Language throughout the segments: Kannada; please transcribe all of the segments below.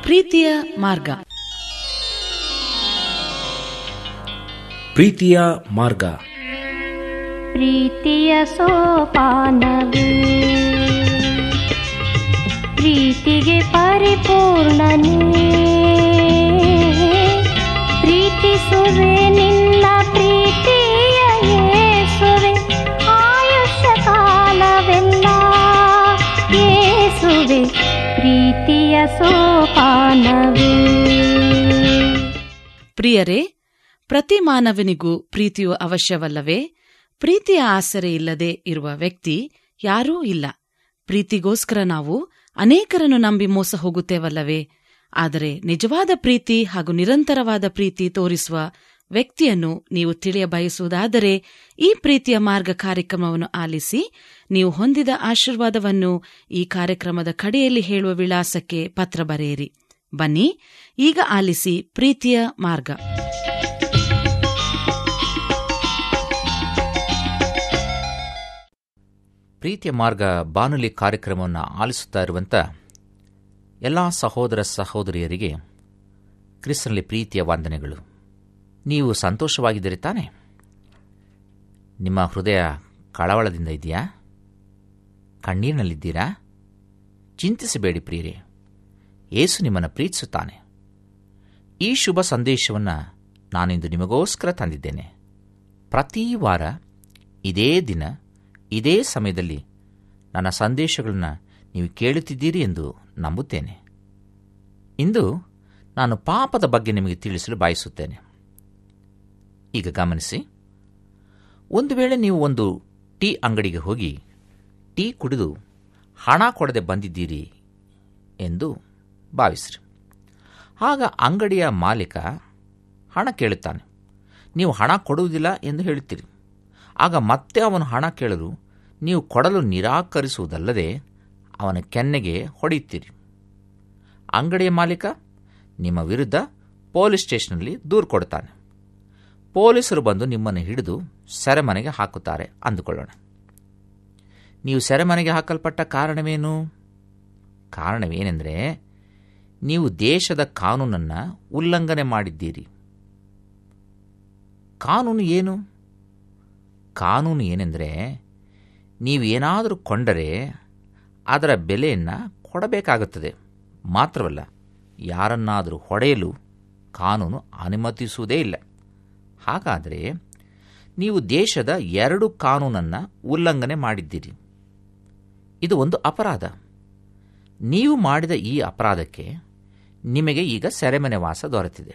ಪ್ರೀತಿಯ ಮಾರ್ಗ ಪ್ರೀತಿಯ ಮಾರ್ಗ ಪ್ರೀತಿಯ ಸೋಪಾನವೇ ಪ್ರೀತಿಗೆ ಪರಿಪೂರ್ಣನೇ ಪ್ರೀತಿಸುವೆ ನಿನ್ನ ಪ್ರೀತಿಯ ಯೇಸುವೆ ಆಯುಷ್ಯ ಕಾಲವೆಲ್ಲ ಯೇಸುವೆ ಪ್ರೀತಿಯ ಸೋಪಾನವೇ ಪ್ರಿಯರೇ ಪ್ರತಿ ಮಾನವನಿಗೂ ಪ್ರೀತಿಯು ಅವಶ್ಯವಲ್ಲವೇ ಪ್ರೀತಿಯ ಆಸರೆ ಇಲ್ಲದೆ ಇರುವ ವ್ಯಕ್ತಿ ಯಾರೂ ಇಲ್ಲ ಪ್ರೀತಿಗೋಸ್ಕರ ನಾವು ಅನೇಕರನ್ನು ನಂಬಿ ಮೋಸ ಹೋಗುತ್ತೇವಲ್ಲವೇ ಆದರೆ ನಿಜವಾದ ಪ್ರೀತಿ ಹಾಗೂ ನಿರಂತರವಾದ ಪ್ರೀತಿ ತೋರಿಸುವ ವ್ಯಕ್ತಿಯನ್ನು ನೀವು ತಿಳಿಯ ಬಯಸುವುದಾದರೆ ಈ ಪ್ರೀತಿಯ ಮಾರ್ಗ ಕಾರ್ಯಕ್ರಮವನ್ನು ಆಲಿಸಿ ನೀವು ಹೊಂದಿದ ಆಶೀರ್ವಾದವನ್ನು ಈ ಕಾರ್ಯಕ್ರಮದ ಕಡೆಯಲ್ಲಿ ಹೇಳುವ ವಿಳಾಸಕ್ಕೆ ಪತ್ರ ಬರೆಯಿರಿ ಬನ್ನಿ ಈಗ ಆಲಿಸಿ ಪ್ರೀತಿಯ ಮಾರ್ಗ ಪ್ರೀತಿಯ ಮಾರ್ಗ ಬಾನುಲಿ ಕಾರ್ಯಕ್ರಮವನ್ನು ಆಲಿಸುತ್ತಾ ಇರುವಂಥ ಎಲ್ಲ ಸಹೋದರ ಸಹೋದರಿಯರಿಗೆ ಕ್ರಿಸ್ತನಲ್ಲಿ ಪ್ರೀತಿಯ ವಂದನೆಗಳು ನೀವು ಸಂತೋಷವಾಗಿದ್ದೀರಿ ತಾನೆ ನಿಮ್ಮ ಹೃದಯ ಕಳವಳದಿಂದ ಇದೆಯಾ ಕಣ್ಣೀರಿನಲ್ಲಿದ್ದೀರಾ ಚಿಂತಿಸಬೇಡಿ ಪ್ರಿಯರೇ ಏಸು ನಿಮ್ಮನ್ನು ಪ್ರೀತಿಸುತ್ತಾನೆ ಈ ಶುಭ ಸಂದೇಶವನ್ನು ನಾನಿಂದು ನಿಮಗೋಸ್ಕರ ತಂದಿದ್ದೇನೆ ಪ್ರತಿ ವಾರ ಇದೇ ದಿನ ಇದೇ ಸಮಯದಲ್ಲಿ ನನ್ನ ಸಂದೇಶಗಳನ್ನು ನೀವು ಕೇಳುತ್ತಿದ್ದೀರಿ ಎಂದು ನಂಬುತ್ತೇನೆ ಇಂದು ನಾನು ಪಾಪದ ಬಗ್ಗೆ ನಿಮಗೆ ತಿಳಿಸಲು ಬಯಸುತ್ತೇನೆ ಈಗ ಗಮನಿಸಿ ಒಂದು ವೇಳೆ ನೀವು ಒಂದು ಟೀ ಅಂಗಡಿಗೆ ಹೋಗಿ ಟೀ ಕುಡಿದು ಹಣ ಕೊಡದೆ ಬಂದಿದ್ದೀರಿ ಎಂದು ಭಾವಿಸ್ರಿ ಆಗ ಅಂಗಡಿಯ ಮಾಲೀಕ ಹಣ ಕೇಳುತ್ತಾನೆ ನೀವು ಹಣ ಕೊಡುವುದಿಲ್ಲ ಎಂದು ಹೇಳುತ್ತೀರಿ ಆಗ ಮತ್ತೆ ಅವನು ಹಣ ಕೇಳಲು ನೀವು ಕೊಡಲು ನಿರಾಕರಿಸುವುದಲ್ಲದೆ ಅವನ ಕೆನ್ನೆಗೆ ಹೊಡೆಯುತ್ತೀರಿ ಅಂಗಡಿಯ ಮಾಲೀಕ ನಿಮ್ಮ ವಿರುದ್ಧ ಪೊಲೀಸ್ ಸ್ಟೇಷನ್ನಲ್ಲಿ ದೂರು ಕೊಡುತ್ತಾನೆ ಪೊಲೀಸರು ಬಂದು ನಿಮ್ಮನ್ನು ಹಿಡಿದು ಸೆರೆಮನೆಗೆ ಹಾಕುತ್ತಾರೆ ಅಂದುಕೊಳ್ಳೋಣ ನೀವು ಸೆರೆಮನೆಗೆ ಹಾಕಲ್ಪಟ್ಟ ಕಾರಣವೇನು ಕಾರಣವೇನೆಂದರೆ ನೀವು ದೇಶದ ಕಾನೂನನ್ನು ಉಲ್ಲಂಘನೆ ಮಾಡಿದ್ದೀರಿ ಕಾನೂನು ಏನು ಕಾನೂನು ಏನೆಂದರೆ ನೀವು ಏನಾದರೂ ಕೊಂಡರೆ ಅದರ ಬೆಲೆಯನ್ನು ಕೊಡಬೇಕಾಗುತ್ತದೆ ಮಾತ್ರವಲ್ಲ ಯಾರನ್ನಾದರೂ ಹೊಡೆಯಲು ಕಾನೂನು ಅನುಮತಿಸುವುದೇ ಇಲ್ಲ ಹಾಗಾದರೆ ನೀವು ದೇಶದ ಎರಡು ಕಾನೂನನ್ನು ಉಲ್ಲಂಘನೆ ಮಾಡಿದ್ದೀರಿ ಇದು ಒಂದು ಅಪರಾಧ ನೀವು ಮಾಡಿದ ಈ ಅಪರಾಧಕ್ಕೆ ನಿಮಗೆ ಈಗ ಸೆರೆಮನೆ ವಾಸ ದೊರೆತಿದೆ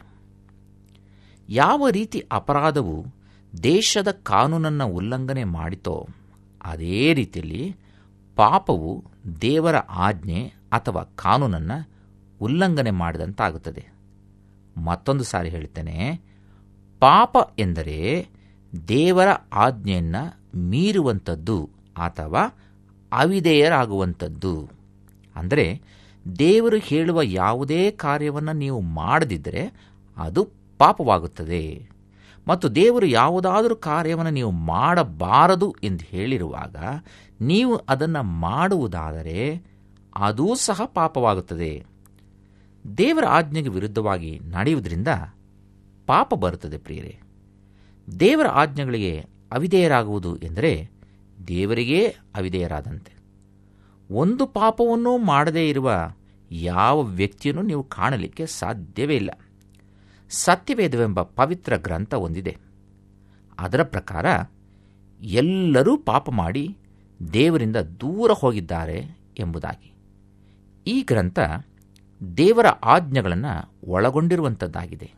ಯಾವ ರೀತಿ ಅಪರಾಧವು ದೇಶದ ಕಾನೂನನ್ನು ಉಲ್ಲಂಘನೆ ಮಾಡಿತೋ ಅದೇ ರೀತಿಯಲ್ಲಿ ಪಾಪವು ದೇವರ ಆಜ್ಞೆ ಅಥವಾ ಕಾನೂನನ್ನು ಉಲ್ಲಂಘನೆ ಮಾಡಿದಂತಾಗುತ್ತದೆ ಮತ್ತೊಂದು ಸಾರಿ ಹೇಳ್ತೇನೆ ಪಾಪ ಎಂದರೆ ದೇವರ ಆಜ್ಞೆಯನ್ನು ಮೀರುವಂಥದ್ದು ಅಥವಾ ಅವಿಧೇಯರಾಗುವಂಥದ್ದು ಅಂದರೆ ದೇವರು ಹೇಳುವ ಯಾವುದೇ ಕಾರ್ಯವನ್ನು ನೀವು ಮಾಡದಿದ್ದರೆ ಅದು ಪಾಪವಾಗುತ್ತದೆ ಮತ್ತು ದೇವರು ಯಾವುದಾದರೂ ಕಾರ್ಯವನ್ನು ನೀವು ಮಾಡಬಾರದು ಎಂದು ಹೇಳಿರುವಾಗ ನೀವು ಅದನ್ನು ಮಾಡುವುದಾದರೆ ಅದೂ ಸಹ ಪಾಪವಾಗುತ್ತದೆ ದೇವರ ಆಜ್ಞೆಗೆ ವಿರುದ್ಧವಾಗಿ ನಡೆಯುವುದರಿಂದ ಪಾಪ ಬರುತ್ತದೆ ಪ್ರಿಯರೇ ದೇವರ ಆಜ್ಞೆಗಳಿಗೆ ಅವಿಧೇಯರಾಗುವುದು ಎಂದರೆ ದೇವರಿಗೇ ಅವಿಧೇಯರಾದಂತೆ ಒಂದು ಪಾಪವನ್ನೂ ಮಾಡದೇ ಇರುವ ಯಾವ ವ್ಯಕ್ತಿಯನ್ನು ನೀವು ಕಾಣಲಿಕ್ಕೆ ಸಾಧ್ಯವೇ ಇಲ್ಲ ಸತ್ಯವೇದವೆಂಬ ಪವಿತ್ರ ಗ್ರಂಥ ಹೊಂದಿದೆ ಅದರ ಪ್ರಕಾರ ಎಲ್ಲರೂ ಪಾಪ ಮಾಡಿ ದೇವರಿಂದ ದೂರ ಹೋಗಿದ್ದಾರೆ ಎಂಬುದಾಗಿ ಈ ಗ್ರಂಥ ದೇವರ ಆಜ್ಞೆಗಳನ್ನು ಒಳಗೊಂಡಿರುವಂಥದ್ದಾಗಿದೆ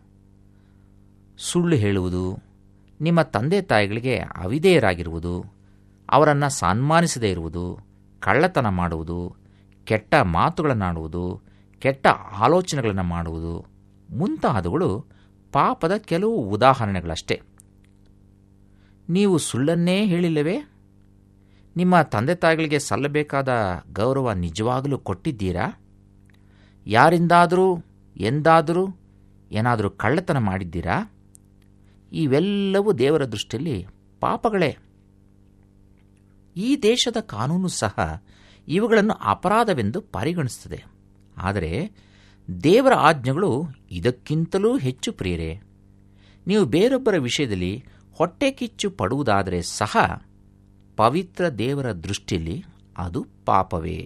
ಸುಳ್ಳು ಹೇಳುವುದು ನಿಮ್ಮ ತಂದೆ ತಾಯಿಗಳಿಗೆ ಅವಿಧೇಯರಾಗಿರುವುದು ಅವರನ್ನು ಸನ್ಮಾನಿಸದೇ ಇರುವುದು ಕಳ್ಳತನ ಮಾಡುವುದು ಕೆಟ್ಟ ಮಾತುಗಳನ್ನಾಡುವುದು ಕೆಟ್ಟ ಆಲೋಚನೆಗಳನ್ನು ಮಾಡುವುದು ಮುಂತಾದವುಗಳು ಪಾಪದ ಕೆಲವು ಉದಾಹರಣೆಗಳಷ್ಟೇ ನೀವು ಸುಳ್ಳನ್ನೇ ಹೇಳಿಲ್ಲವೇ ನಿಮ್ಮ ತಂದೆ ತಾಯಿಗಳಿಗೆ ಸಲ್ಲಬೇಕಾದ ಗೌರವ ನಿಜವಾಗಲೂ ಕೊಟ್ಟಿದ್ದೀರಾ ಯಾರಿಂದಾದರೂ ಎಂದಾದರೂ ಏನಾದರೂ ಕಳ್ಳತನ ಮಾಡಿದ್ದೀರಾ ಇವೆಲ್ಲವೂ ದೇವರ ದೃಷ್ಟಿಯಲ್ಲಿ ಪಾಪಗಳೇ ಈ ದೇಶದ ಕಾನೂನು ಸಹ ಇವುಗಳನ್ನು ಅಪರಾಧವೆಂದು ಪರಿಗಣಿಸುತ್ತದೆ ಆದರೆ ದೇವರ ಆಜ್ಞೆಗಳು ಇದಕ್ಕಿಂತಲೂ ಹೆಚ್ಚು ಪ್ರಿಯರೇ ನೀವು ಬೇರೊಬ್ಬರ ವಿಷಯದಲ್ಲಿ ಹೊಟ್ಟೆ ಕಿಚ್ಚು ಪಡುವುದಾದರೆ ಸಹ ಪವಿತ್ರ ದೇವರ ದೃಷ್ಟಿಯಲ್ಲಿ ಅದು ಪಾಪವೇ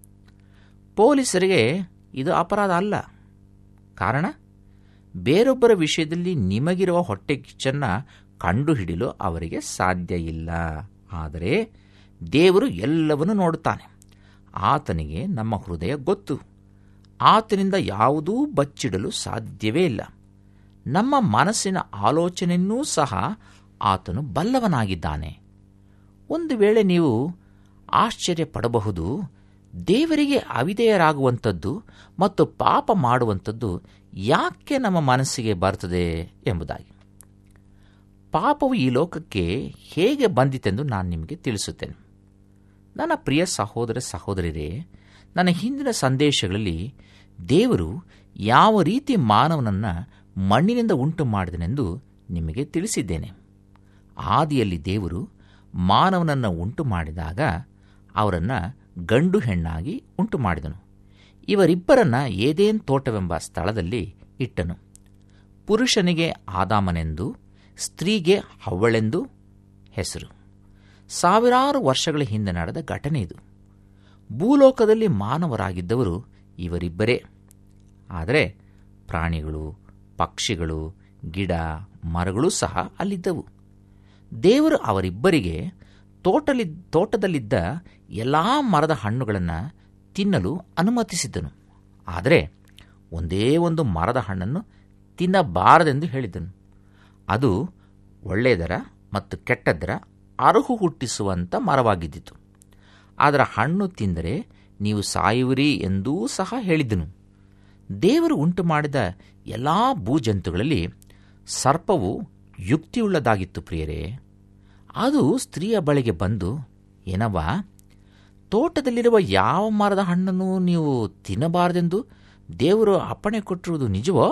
ಪೊಲೀಸರಿಗೆ ಇದು ಅಪರಾಧ ಅಲ್ಲ ಕಾರಣ ಬೇರೊಬ್ಬರ ವಿಷಯದಲ್ಲಿ ನಿಮಗಿರುವ ಹೊಟ್ಟೆ ಕಿಚ್ಚನ್ನು ಕಂಡುಹಿಡಿಯಲು ಅವರಿಗೆ ಸಾಧ್ಯ ಇಲ್ಲ ಆದರೆ ದೇವರು ಎಲ್ಲವನ್ನೂ ನೋಡುತ್ತಾನೆ ಆತನಿಗೆ ನಮ್ಮ ಹೃದಯ ಗೊತ್ತು ಆತನಿಂದ ಯಾವುದೂ ಬಚ್ಚಿಡಲು ಸಾಧ್ಯವೇ ಇಲ್ಲ ನಮ್ಮ ಮನಸ್ಸಿನ ಆಲೋಚನೆಯನ್ನೂ ಸಹ ಆತನು ಬಲ್ಲವನಾಗಿದ್ದಾನೆ ಒಂದು ವೇಳೆ ನೀವು ಆಶ್ಚರ್ಯ ಪಡಬಹುದು ದೇವರಿಗೆ ಅವಿಧೇಯರಾಗುವಂಥದ್ದು ಮತ್ತು ಪಾಪ ಮಾಡುವಂಥದ್ದು ಯಾಕೆ ನಮ್ಮ ಮನಸ್ಸಿಗೆ ಬರ್ತದೆ ಎಂಬುದಾಗಿ ಪಾಪವು ಈ ಲೋಕಕ್ಕೆ ಹೇಗೆ ಬಂದಿತೆಂದು ನಾನು ನಿಮಗೆ ತಿಳಿಸುತ್ತೇನೆ ನನ್ನ ಪ್ರಿಯ ಸಹೋದರ ಸಹೋದರಿರೇ ನನ್ನ ಹಿಂದಿನ ಸಂದೇಶಗಳಲ್ಲಿ ದೇವರು ಯಾವ ರೀತಿ ಮಾನವನನ್ನು ಮಣ್ಣಿನಿಂದ ಉಂಟು ಮಾಡಿದನೆಂದು ನಿಮಗೆ ತಿಳಿಸಿದ್ದೇನೆ ಆದಿಯಲ್ಲಿ ದೇವರು ಮಾನವನನ್ನು ಉಂಟು ಮಾಡಿದಾಗ ಅವರನ್ನು ಗಂಡು ಹೆಣ್ಣಾಗಿ ಉಂಟು ಮಾಡಿದನು ಇವರಿಬ್ಬರನ್ನ ಏದೇನ್ ತೋಟವೆಂಬ ಸ್ಥಳದಲ್ಲಿ ಇಟ್ಟನು ಪುರುಷನಿಗೆ ಆದಾಮನೆಂದು ಸ್ತ್ರೀಗೆ ಹವ್ವಳೆಂದು ಹೆಸರು ಸಾವಿರಾರು ವರ್ಷಗಳ ಹಿಂದೆ ನಡೆದ ಘಟನೆ ಇದು ಭೂಲೋಕದಲ್ಲಿ ಮಾನವರಾಗಿದ್ದವರು ಇವರಿಬ್ಬರೇ ಆದರೆ ಪ್ರಾಣಿಗಳು ಪಕ್ಷಿಗಳು ಗಿಡ ಮರಗಳು ಸಹ ಅಲ್ಲಿದ್ದವು ದೇವರು ಅವರಿಬ್ಬರಿಗೆ ತೋಟಲಿ ತೋಟದಲ್ಲಿದ್ದ ಎಲ್ಲ ಮರದ ಹಣ್ಣುಗಳನ್ನು ತಿನ್ನಲು ಅನುಮತಿಸಿದ್ದನು ಆದರೆ ಒಂದೇ ಒಂದು ಮರದ ಹಣ್ಣನ್ನು ತಿನ್ನಬಾರದೆಂದು ಹೇಳಿದ್ದನು ಅದು ಒಳ್ಳೆಯದರ ಮತ್ತು ಕೆಟ್ಟದ್ದರ ಅರುಹು ಹುಟ್ಟಿಸುವಂಥ ಮರವಾಗಿದ್ದಿತು ಅದರ ಹಣ್ಣು ತಿಂದರೆ ನೀವು ಸಾಯುವಿರಿ ಎಂದೂ ಸಹ ಹೇಳಿದ್ದನು ದೇವರು ಉಂಟು ಮಾಡಿದ ಎಲ್ಲ ಭೂಜಂತುಗಳಲ್ಲಿ ಸರ್ಪವು ಯುಕ್ತಿಯುಳ್ಳದಾಗಿತ್ತು ಪ್ರಿಯರೇ ಅದು ಸ್ತ್ರೀಯ ಬಳಿಗೆ ಬಂದು ಏನವ್ವ ತೋಟದಲ್ಲಿರುವ ಯಾವ ಮರದ ಹಣ್ಣನ್ನು ನೀವು ತಿನ್ನಬಾರದೆಂದು ದೇವರು ಅಪ್ಪಣೆ ಕೊಟ್ಟಿರುವುದು ನಿಜವೋ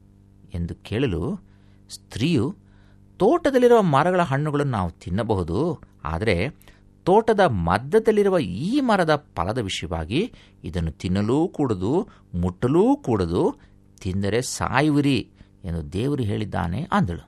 ಎಂದು ಕೇಳಲು ಸ್ತ್ರೀಯು ತೋಟದಲ್ಲಿರುವ ಮರಗಳ ಹಣ್ಣುಗಳನ್ನು ನಾವು ತಿನ್ನಬಹುದು ಆದರೆ ತೋಟದ ಮಧ್ಯದಲ್ಲಿರುವ ಈ ಮರದ ಫಲದ ವಿಷಯವಾಗಿ ಇದನ್ನು ತಿನ್ನಲೂ ಕೂಡದು ಮುಟ್ಟಲೂ ಕೂಡದು ತಿಂದರೆ ಸಾಯುವಿರಿ ಎಂದು ದೇವರು ಹೇಳಿದ್ದಾನೆ ಅಂದಳು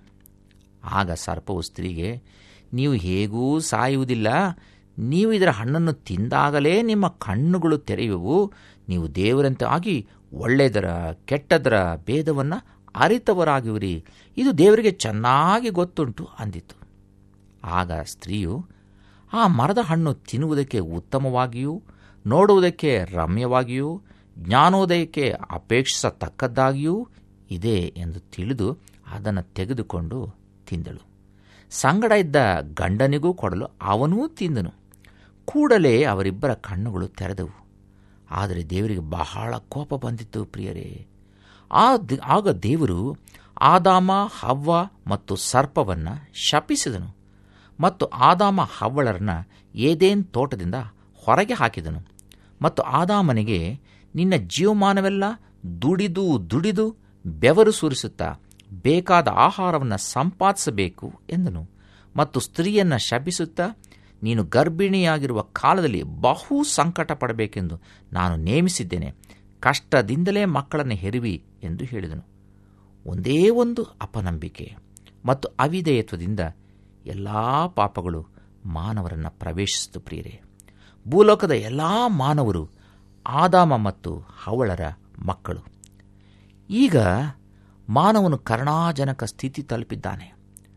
ಆಗ ಸರ್ಪವು ಸ್ತ್ರೀಗೆ ನೀವು ಹೇಗೂ ಸಾಯುವುದಿಲ್ಲ ನೀವು ಇದರ ಹಣ್ಣನ್ನು ತಿಂದಾಗಲೇ ನಿಮ್ಮ ಕಣ್ಣುಗಳು ತೆರೆಯುವು ನೀವು ದೇವರಂತೆ ಆಗಿ ಒಳ್ಳೆಯದರ ಕೆಟ್ಟದರ ಭೇದವನ್ನು ಅರಿತವರಾಗುವಿರಿ ಇದು ದೇವರಿಗೆ ಚೆನ್ನಾಗಿ ಗೊತ್ತುಂಟು ಅಂದಿತು ಆಗ ಸ್ತ್ರೀಯು ಆ ಮರದ ಹಣ್ಣು ತಿನ್ನುವುದಕ್ಕೆ ಉತ್ತಮವಾಗಿಯೂ ನೋಡುವುದಕ್ಕೆ ರಮ್ಯವಾಗಿಯೂ ಜ್ಞಾನೋದಯಕ್ಕೆ ಅಪೇಕ್ಷಿಸತಕ್ಕದ್ದಾಗಿಯೂ ಇದೆ ಎಂದು ತಿಳಿದು ಅದನ್ನು ತೆಗೆದುಕೊಂಡು ತಿಂದಳು ಸಂಗಡ ಇದ್ದ ಗಂಡನಿಗೂ ಕೊಡಲು ಅವನೂ ತಿಂದನು ಕೂಡಲೇ ಅವರಿಬ್ಬರ ಕಣ್ಣುಗಳು ತೆರೆದವು ಆದರೆ ದೇವರಿಗೆ ಬಹಳ ಕೋಪ ಬಂದಿತ್ತು ಪ್ರಿಯರೇ ಆ ಆಗ ದೇವರು ಆದಾಮ ಹವ್ವ ಮತ್ತು ಸರ್ಪವನ್ನು ಶಪಿಸಿದನು ಮತ್ತು ಆದಾಮ ಹವ್ವಳರನ್ನ ಏದೇನ್ ತೋಟದಿಂದ ಹೊರಗೆ ಹಾಕಿದನು ಮತ್ತು ಆದಾಮನಿಗೆ ನಿನ್ನ ಜೀವಮಾನವೆಲ್ಲ ದುಡಿದು ದುಡಿದು ಬೆವರು ಸುರಿಸುತ್ತಾ ಬೇಕಾದ ಆಹಾರವನ್ನು ಸಂಪಾದಿಸಬೇಕು ಎಂದನು ಮತ್ತು ಸ್ತ್ರೀಯನ್ನು ಶಪಿಸುತ್ತಾ ನೀನು ಗರ್ಭಿಣಿಯಾಗಿರುವ ಕಾಲದಲ್ಲಿ ಬಹು ಸಂಕಟ ಪಡಬೇಕೆಂದು ನಾನು ನೇಮಿಸಿದ್ದೇನೆ ಕಷ್ಟದಿಂದಲೇ ಮಕ್ಕಳನ್ನು ಹೆರುವಿ ಎಂದು ಹೇಳಿದನು ಒಂದೇ ಒಂದು ಅಪನಂಬಿಕೆ ಮತ್ತು ಅವಿಧೇಯತ್ವದಿಂದ ಎಲ್ಲ ಪಾಪಗಳು ಮಾನವರನ್ನು ಪ್ರವೇಶಿಸಿತು ಪ್ರಿಯರೇ ಭೂಲೋಕದ ಎಲ್ಲ ಮಾನವರು ಆದಾಮ ಮತ್ತು ಹವಳರ ಮಕ್ಕಳು ಈಗ ಮಾನವನು ಕರುಣಾಜನಕ ಸ್ಥಿತಿ ತಲುಪಿದ್ದಾನೆ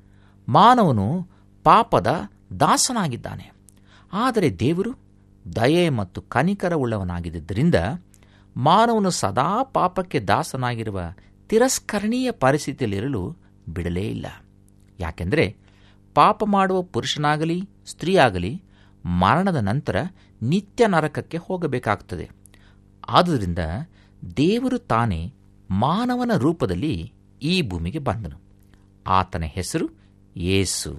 ಮಾನವನು ಪಾಪದ ದಾಸನಾಗಿದ್ದಾನೆ ಆದರೆ ದೇವರು ದಯೆ ಮತ್ತು ಕನಿಕರವುಳ್ಳವನಾಗಿದ್ದರಿಂದ ಮಾನವನು ಸದಾ ಪಾಪಕ್ಕೆ ದಾಸನಾಗಿರುವ ತಿರಸ್ಕರಣೀಯ ಪರಿಸ್ಥಿತಿಯಲ್ಲಿರಲು ಬಿಡಲೇ ಇಲ್ಲ ಯಾಕೆಂದರೆ ಪಾಪ ಮಾಡುವ ಪುರುಷನಾಗಲಿ ಸ್ತ್ರೀಯಾಗಲಿ ಮರಣದ ನಂತರ ನಿತ್ಯ ನರಕಕ್ಕೆ ಹೋಗಬೇಕಾಗುತ್ತದೆ ಆದುದರಿಂದ ದೇವರು ತಾನೇ ಮಾನವನ ರೂಪದಲ್ಲಿ ಈ ಭೂಮಿಗೆ ಬಂದನು ಆತನ ಹೆಸರು ಏಸು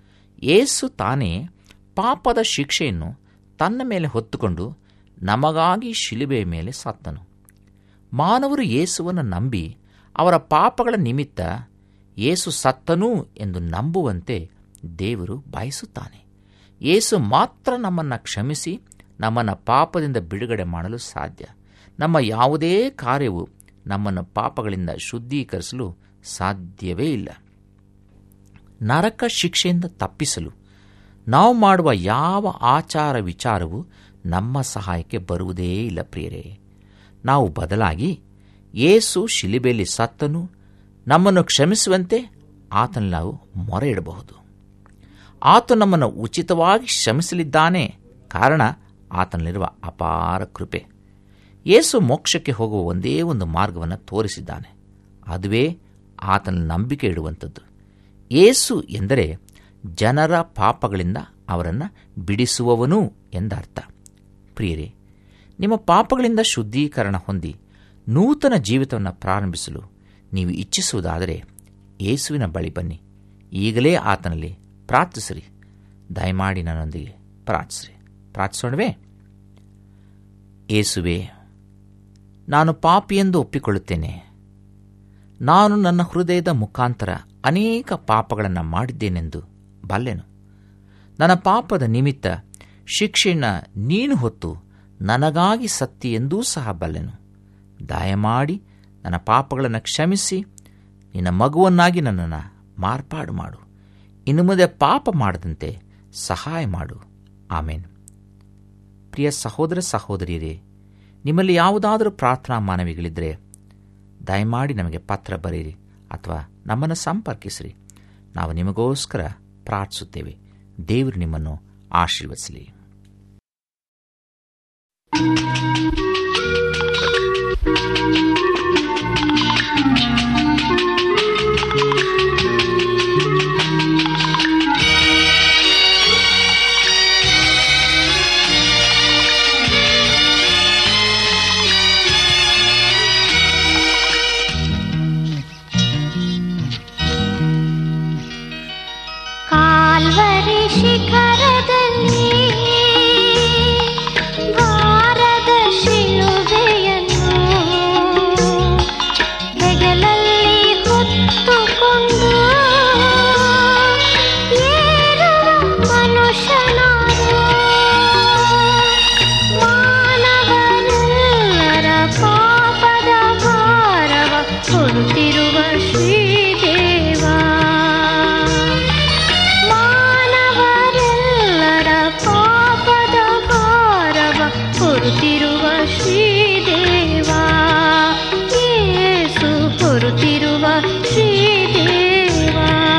ಏಸು ತಾನೇ ಪಾಪದ ಶಿಕ್ಷೆಯನ್ನು ತನ್ನ ಮೇಲೆ ಹೊತ್ತುಕೊಂಡು ನಮಗಾಗಿ ಶಿಲುಬೆಯ ಮೇಲೆ ಸತ್ತನು ಮಾನವರು ಯೇಸುವನ್ನು ನಂಬಿ ಅವರ ಪಾಪಗಳ ನಿಮಿತ್ತ ಏಸು ಸತ್ತನು ಎಂದು ನಂಬುವಂತೆ ದೇವರು ಬಯಸುತ್ತಾನೆ ಏಸು ಮಾತ್ರ ನಮ್ಮನ್ನು ಕ್ಷಮಿಸಿ ನಮ್ಮನ್ನು ಪಾಪದಿಂದ ಬಿಡುಗಡೆ ಮಾಡಲು ಸಾಧ್ಯ ನಮ್ಮ ಯಾವುದೇ ಕಾರ್ಯವು ನಮ್ಮನ್ನು ಪಾಪಗಳಿಂದ ಶುದ್ಧೀಕರಿಸಲು ಸಾಧ್ಯವೇ ಇಲ್ಲ ನರಕ ಶಿಕ್ಷೆಯಿಂದ ತಪ್ಪಿಸಲು ನಾವು ಮಾಡುವ ಯಾವ ಆಚಾರ ವಿಚಾರವು ನಮ್ಮ ಸಹಾಯಕ್ಕೆ ಬರುವುದೇ ಇಲ್ಲ ಪ್ರಿಯರೇ ನಾವು ಬದಲಾಗಿ ಏಸು ಶಿಲಿಬೆಯಲ್ಲಿ ಸತ್ತನು ನಮ್ಮನ್ನು ಕ್ಷಮಿಸುವಂತೆ ಆತನಲ್ಲಿ ನಾವು ಮೊರೆ ಇಡಬಹುದು ಆತ ನಮ್ಮನ್ನು ಉಚಿತವಾಗಿ ಕ್ಷಮಿಸಲಿದ್ದಾನೆ ಕಾರಣ ಆತನಲ್ಲಿರುವ ಅಪಾರ ಕೃಪೆ ಯೇಸು ಮೋಕ್ಷಕ್ಕೆ ಹೋಗುವ ಒಂದೇ ಒಂದು ಮಾರ್ಗವನ್ನು ತೋರಿಸಿದ್ದಾನೆ ಅದುವೇ ಆತನ ನಂಬಿಕೆ ಇಡುವಂಥದ್ದು ಏಸು ಎಂದರೆ ಜನರ ಪಾಪಗಳಿಂದ ಅವರನ್ನು ಬಿಡಿಸುವವನು ಎಂದರ್ಥ ಪ್ರಿಯರೇ ನಿಮ್ಮ ಪಾಪಗಳಿಂದ ಶುದ್ಧೀಕರಣ ಹೊಂದಿ ನೂತನ ಜೀವಿತವನ್ನು ಪ್ರಾರಂಭಿಸಲು ನೀವು ಇಚ್ಛಿಸುವುದಾದರೆ ಯೇಸುವಿನ ಬಳಿ ಬನ್ನಿ ಈಗಲೇ ಆತನಲ್ಲಿ ಪ್ರಾರ್ಥಿಸಿರಿ ದಯಮಾಡಿ ನನ್ನೊಂದಿಗೆ ಪ್ರಾರ್ಥಿಸಿರಿ ಪ್ರಾರ್ಥಿಸೋಣವೇ ಏಸುವೆ ನಾನು ಪಾಪಿಯೆಂದು ಒಪ್ಪಿಕೊಳ್ಳುತ್ತೇನೆ ನಾನು ನನ್ನ ಹೃದಯದ ಮುಖಾಂತರ ಅನೇಕ ಪಾಪಗಳನ್ನು ಮಾಡಿದ್ದೇನೆಂದು ಬಲ್ಲೆನು ನನ್ನ ಪಾಪದ ನಿಮಿತ್ತ ಶಿಕ್ಷೆಯನ್ನು ನೀನು ಹೊತ್ತು ನನಗಾಗಿ ಸತ್ತಿ ಎಂದೂ ಸಹ ಬಲ್ಲೆನು ದಯಮಾಡಿ ನನ್ನ ಪಾಪಗಳನ್ನು ಕ್ಷಮಿಸಿ ನಿನ್ನ ಮಗುವನ್ನಾಗಿ ನನ್ನನ್ನು ಮಾರ್ಪಾಡು ಮಾಡು ಇನ್ನು ಮುಂದೆ ಪಾಪ ಮಾಡದಂತೆ ಸಹಾಯ ಮಾಡು ಆಮೇನ್ ಪ್ರಿಯ ಸಹೋದರ ಸಹೋದರಿಯರೇ ನಿಮ್ಮಲ್ಲಿ ಯಾವುದಾದರೂ ಪ್ರಾರ್ಥನಾ ಮಾನವಿಗಳಿದ್ದರೆ ದಯಮಾಡಿ ನಮಗೆ ಪತ್ರ ಬರೆಯಿರಿ ಅಥವಾ ನಮ್ಮನ್ನು ಸಂಪರ್ಕಿಸಿರಿ ನಾವು ನಿಮಗೋಸ್ಕರ ಪ್ರಾರ್ಥಿಸುತ್ತೇವೆ ದೇವರು ನಿಮ್ಮನ್ನು ಆಶೀರ್ವದಿಸಲಿ ಕಾಲ್ವರಿ ಶಿಖರದಲ್ಲಿ ಭಾರದ ಶಿಲುಬೆಯನ್ನು ಹೆಗಲಲ್ಲಿ ಹೊತ್ತುಕೊಂಡು ಏರುವ ಮನುಷ್ಯನಾರು ಮಾನವರೆಲ್ಲರ ಪಾಪದ ಭಾರವ ಹೊರುತ್ತಿರುವ ಶ್ರೀದೇವ ಮಾನವರೆಲ್ಲರ ಪಾಪದ ಭಾರವ ಹೊರುತ್ತಿರುವ ಶ್ರೀದೇವ ಯೇಸು ಹೊರುತ್ತಿರುವ ಶ್ರೀದೇವ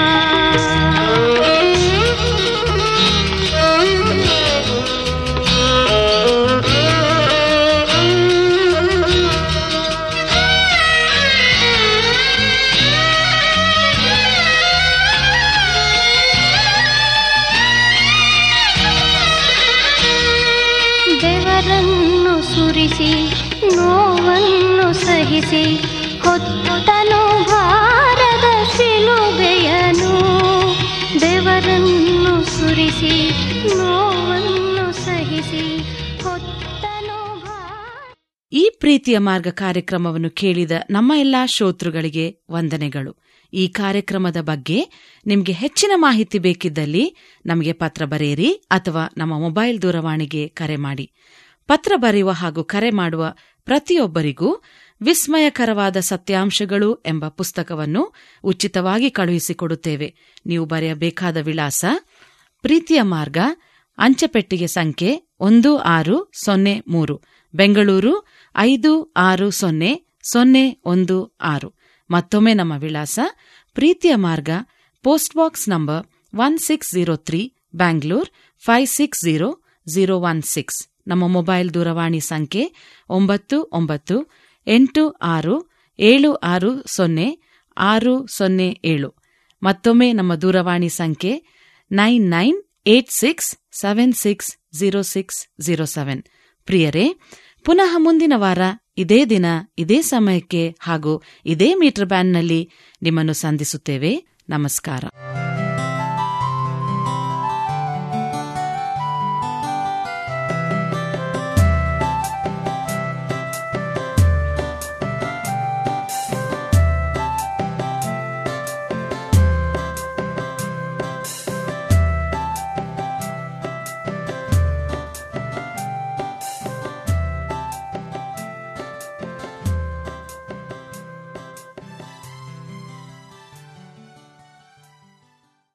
ಬೆವರನ್ನು ಸುರಿಸಿ ನೋವನ್ನು ಸಹಿಸಿ ಹೊತ್ತನು ಭಾರದ ಶಿಲುಬೆಯನು ಬೆವರನ್ನು ಸುರಿಸಿ ನೋವನ್ನು ಸಹಿಸಿ ಹೊತ್ತನು ಭಾರ ಈ ಪ್ರೀತಿಯ ಮಾರ್ಗ ಕಾರ್ಯಕ್ರಮವನ್ನು ಕೇಳಿದ ನಮ್ಮ ಎಲ್ಲಾ ಶ್ರೋತೃಗಳಿಗೆ ವಂದನೆಗಳು ಈ ಕಾರ್ಯಕ್ರಮದ ಬಗ್ಗೆ ನಿಮಗೆ ಹೆಚ್ಚಿನ ಮಾಹಿತಿ ಬೇಕಿದ್ದಲ್ಲಿ ನಮಗೆ ಪತ್ರ ಬರೆಯಿರಿ ಅಥವಾ ನಮ್ಮ ಮೊಬೈಲ್ ದೂರವಾಣಿಗೆ ಕರೆ ಮಾಡಿ ಪತ್ರ ಬರೆಯುವ ಹಾಗೂ ಕರೆ ಮಾಡುವ ಪ್ರತಿಯೊಬ್ಬರಿಗೂ ವಿಸ್ಮಯಕರವಾದ ಸತ್ಯಾಂಶಗಳು ಎಂಬ ಪುಸ್ತಕವನ್ನು ಉಚಿತವಾಗಿ ಕಳುಹಿಸಿಕೊಡುತ್ತೇವೆ ನೀವು ಬರೆಯಬೇಕಾದ ವಿಳಾಸ ಪ್ರೀತಿಯ ಮಾರ್ಗ ಅಂಚೆಪೆಟ್ಟಿಗೆ ಸಂಖ್ಯೆ ಒಂದು ಆರು ಸೊನ್ನೆ ಮೂರು ಬೆಂಗಳೂರು ಐದು ಆರು ಸೊನ್ನೆ ಸೊನ್ನೆ ಒಂದು ಆರು ಮತ್ತೊಮ್ಮೆ ನಮ್ಮ ವಿಳಾಸ ಪ್ರೀತಿಯ ಮಾರ್ಗ post box number one six zero three Bangalore five six zero zero one six ನಮ್ಮ ಮೊಬೈಲ್ ದೂರವಾಣಿ ಸಂಖ್ಯೆ ಒಂಬತ್ತು ಒಂಬತ್ತು ಎಂಟು ಆರು ಏಳು ಆರು ಸೊನ್ನೆ ಆರು ಸೊನ್ನೆ ಏಳು ಮತ್ತೊಮ್ಮೆ ನಮ್ಮ ದೂರವಾಣಿ ಸಂಖ್ಯೆ nine nine eight six seven six zero six zero seven ಪ್ರಿಯರೇ ಪುನಃ ಮುಂದಿನ ವಾರ ಇದೇ ದಿನ ಇದೇ ಸಮಯಕ್ಕೆ ಹಾಗೂ ಇದೇ ಮೀಟರ್ ಬ್ಯಾಂಡ್ನಲ್ಲಿ ನಿಮ್ಮನ್ನು ಸಂಧಿಸುತ್ತೇವೆ ನಮಸ್ಕಾರ